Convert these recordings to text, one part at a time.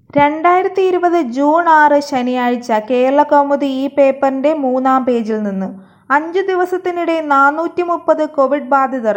രണ്ടായിരത്തി ഇരുപത് ജൂൺ ആറ് ശനിയാഴ്ച കേരളകൗമുദി ഈ പേപ്പറിന്റെ മൂന്നാം പേജിൽ നിന്ന് അഞ്ചു ദിവസത്തിനിടെ നാനൂറ്റി മുപ്പത് കോവിഡ് ബാധിതർ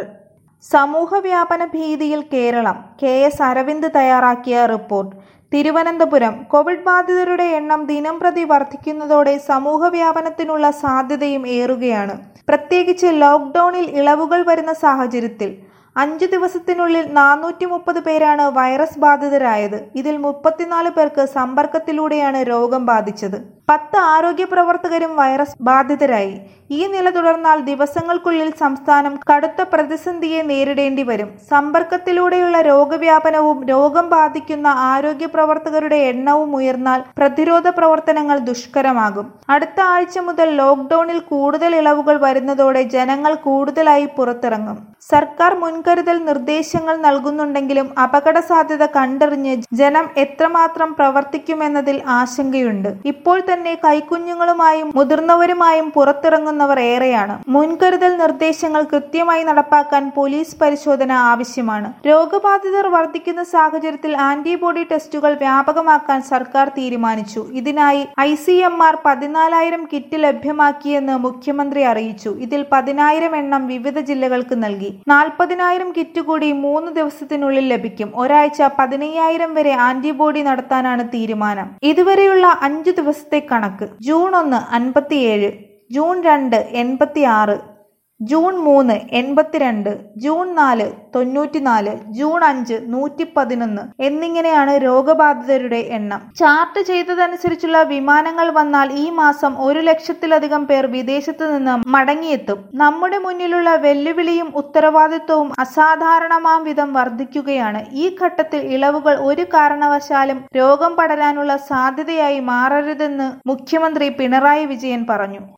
സമൂഹവ്യാപന ഭീതിയിൽ കേരളം കെ എസ് അരവിന്ദ് തയ്യാറാക്കിയ റിപ്പോർട്ട് തിരുവനന്തപുരം കോവിഡ് ബാധിതരുടെ എണ്ണം ദിനംപ്രതി വർദ്ധിക്കുന്നതോടെ സമൂഹവ്യാപനത്തിനുള്ള സാധ്യതയും ഏറുകയാണ് പ്രത്യേകിച്ച് ലോക്ക്ഡൌണിൽ ഇളവുകൾ വരുന്ന സാഹചര്യത്തിൽ അഞ്ചു ദിവസത്തിനുള്ളിൽ നാനൂറ്റി മുപ്പത് പേരാണ് വൈറസ് ബാധിതരായത് ഇതിൽ മുപ്പത്തിനാല് പേർക്ക് സമ്പർക്കത്തിലൂടെയാണ് രോഗം ബാധിച്ചത് പത്ത് ആരോഗ്യ പ്രവർത്തകരും വൈറസ് ബാധിതരായി ഈ നില തുടർന്നാൽ ദിവസങ്ങൾക്കുള്ളിൽ സംസ്ഥാനം കടുത്ത പ്രതിസന്ധിയെ നേരിടേണ്ടി വരും സമ്പർക്കത്തിലൂടെയുള്ള രോഗവ്യാപനവും രോഗം ബാധിക്കുന്ന ആരോഗ്യ പ്രവർത്തകരുടെ എണ്ണവും ഉയർന്നാൽ പ്രതിരോധ പ്രവർത്തനങ്ങൾ ദുഷ്കരമാകും അടുത്ത ആഴ്ച മുതൽ ലോക്ക്ഡൌണിൽ കൂടുതൽ ഇളവുകൾ വരുന്നതോടെ ജനങ്ങൾ കൂടുതലായി പുറത്തിറങ്ങും സർക്കാർ മുൻകരുതൽ നിർദ്ദേശങ്ങൾ നൽകുന്നുണ്ടെങ്കിലും അപകട സാധ്യത കണ്ടറിഞ്ഞ് ജനം എത്രമാത്രം പ്രവർത്തിക്കുമെന്നതിൽ ആശങ്കയുണ്ട് ഇപ്പോൾ തന്നെ കൈക്കുഞ്ഞുങ്ങളുമായും മുതിർന്നവരുമായും പുറത്തിറങ്ങുന്നവർ ഏറെയാണ് മുൻകരുതൽ നിർദ്ദേശങ്ങൾ കൃത്യമായി നടപ്പാക്കാൻ പോലീസ് പരിശോധന ആവശ്യമാണ് രോഗബാധിതർ വർദ്ധിക്കുന്ന സാഹചര്യത്തിൽ ആന്റിബോഡി ടെസ്റ്റുകൾ വ്യാപകമാക്കാൻ സർക്കാർ തീരുമാനിച്ചു ഇതിനായി ഐ സി എം ആർ പതിനാലായിരം കിറ്റ് ലഭ്യമാക്കിയെന്ന് മുഖ്യമന്ത്രി അറിയിച്ചു ഇതിൽ പതിനായിരം എണ്ണം വിവിധ ജില്ലകൾക്ക് നൽകി നാൽപ്പതിനായിരം കിറ്റ് കൂടി മൂന്ന് ദിവസത്തിനുള്ളിൽ ലഭിക്കും ഒരാഴ്ച പതിനയ്യായിരം വരെ ആന്റിബോഡി നടത്താനാണ് തീരുമാനം ഇതുവരെയുള്ള അഞ്ചു ദിവസത്തെ കണക്ക് ജൂൺ ഒന്ന് അൻപത്തിയേഴ് ജൂൺ രണ്ട് എൺപത്തി ആറ് ജൂൺ മൂന്ന് എൺപത്തിരണ്ട് ജൂൺ നാല് തൊണ്ണൂറ്റിനാല് ജൂൺ അഞ്ച് നൂറ്റി പതിനൊന്ന് എന്നിങ്ങനെയാണ് രോഗബാധിതരുടെ എണ്ണം ചാർട്ട് ചെയ്തതനുസരിച്ചുള്ള വിമാനങ്ങൾ വന്നാൽ ഈ മാസം ഒരു ലക്ഷത്തിലധികം പേർ വിദേശത്ത് നിന്ന് മടങ്ങിയെത്തും നമ്മുടെ മുന്നിലുള്ള വെല്ലുവിളിയും ഉത്തരവാദിത്വവും അസാധാരണമാം വിധം വർദ്ധിക്കുകയാണ് ഈ ഘട്ടത്തിൽ ഇളവുകൾ ഒരു കാരണവശാലും രോഗം പടരാനുള്ള സാധ്യതയായി മാറരുതെന്ന് മുഖ്യമന്ത്രി പിണറായി വിജയൻ പറഞ്ഞു